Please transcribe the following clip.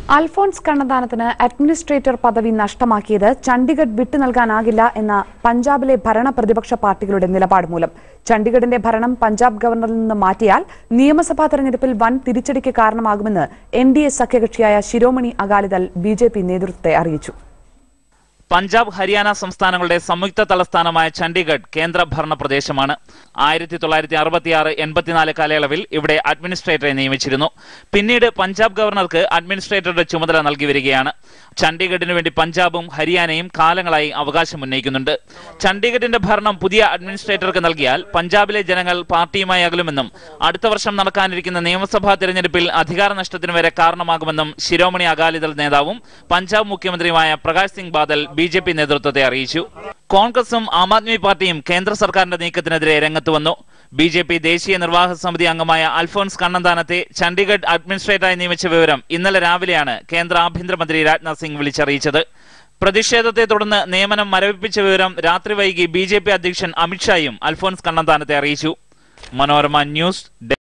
Alphons കണ്ണന്താനത്തിന് administrator പദവി നഷ്ടമാക്കിയത് ചണ്ഡിഗഡ് വിട്ടു നൽകാനാകില്ല എന്ന പഞ്ചാബിലെ ഭരണ പ്രതിപക്ഷ പാർട്ടികളുടെ നിലപാട് മൂലം ചണ്ഡിഗഡിന്റെ ഭരണം പഞ്ചാബ് ഗവർണറിൽ നിന്ന് മാറ്റിയാൽ നിയമസഭാ തെരഞ്ഞെടുപ്പിൽ വൻ തിരിച്ചടിക്ക് കാരണമാകുമെന്ന് എൻ ഡി എ സഖ്യകക്ഷിയായ Shiromani Akali Dal B J P നേതൃത്വത്തെ അറിയിച്ചു പഞ്ചാബ് ഹരിയാന സംസ്ഥാനങ്ങളുടെ സംയുക്ത തലസ്ഥാനമായ ചണ്ഡീഗഡ് കേന്ദ്ര ഭരണ പ്രദേശമാണ് ആയിരത്തി തൊള്ളായിരത്തി അറുപത്തിയാറ് എൺപത്തിനാല് കാലയളവിൽ ഇവിടെ അഡ്മിനിസ്ട്രേറ്ററെ നിയമിച്ചിരുന്നു പിന്നീട് പഞ്ചാബ് ഗവർണർക്ക് അഡ്മിനിസ്ട്രേറ്ററുടെ ചുമതല നൽകി വരികയാണ് ചണ്ഡീഗഡിനു വേണ്ടി പഞ്ചാബും ഹരിയാനയും കാലങ്ങളായി അവകാശം ഉന്നയിക്കുന്നുണ്ട് ചണ്ഡീഗഡിന്റെ ഭരണം പുതിയ അഡ്മിനിസ്ട്രേറ്റർക്ക് നൽകിയാൽ പഞ്ചാബിലെ ജനങ്ങൾ പാർട്ടിയുമായി അകലുമെന്നും അടുത്ത വർഷം നടക്കാനിരിക്കുന്ന നിയമസഭാ തെരഞ്ഞെടുപ്പിൽ അധികാര നഷ്ടത്തിന് വരെ കാരണമാകുമെന്നും ശിരോമണി അകാലിദൾ നേതാവും പഞ്ചാബ് മുഖ്യമന്ത്രിയുമായ Prakash Singh Badal B J P നേതൃത്വത്തെ അറിയിച്ചു കോൺഗ്രസും ആം ആദ്മി പാർട്ടിയും കേന്ദ്ര സർക്കാരിന്റെ നീക്കത്തിനെതിരെ രംഗത്ത് വന്നു ബി ജെ പി ദേശീയ നിർവാഹക സമിതി അംഗമായ അൽഫോൺസ് കണ്ണന്താനത്തെ ചണ്ഡീഗഡ് അഡ്മിനിസ്ട്രേറ്ററായി നിയമിച്ച വിവരം ഇന്നലെ രാവിലെയാണ് കേന്ദ്ര ആഭ്യന്തരമന്ത്രി രാജ്നാഥ് സിംഗ് വിളിച്ചറിയിച്ചത് പ്രതിഷേധത്തെ തുടർന്ന് നിയമനം മരവിപ്പിച്ച വിവരം രാത്രി വൈകി ബി ജെ പി അധ്യക്ഷൻ അമിത്ഷായും അൽഫോൺസ് കണ്ണന്താനത്തെ അറിയിച്ചു മനോരമ ന്യൂസ്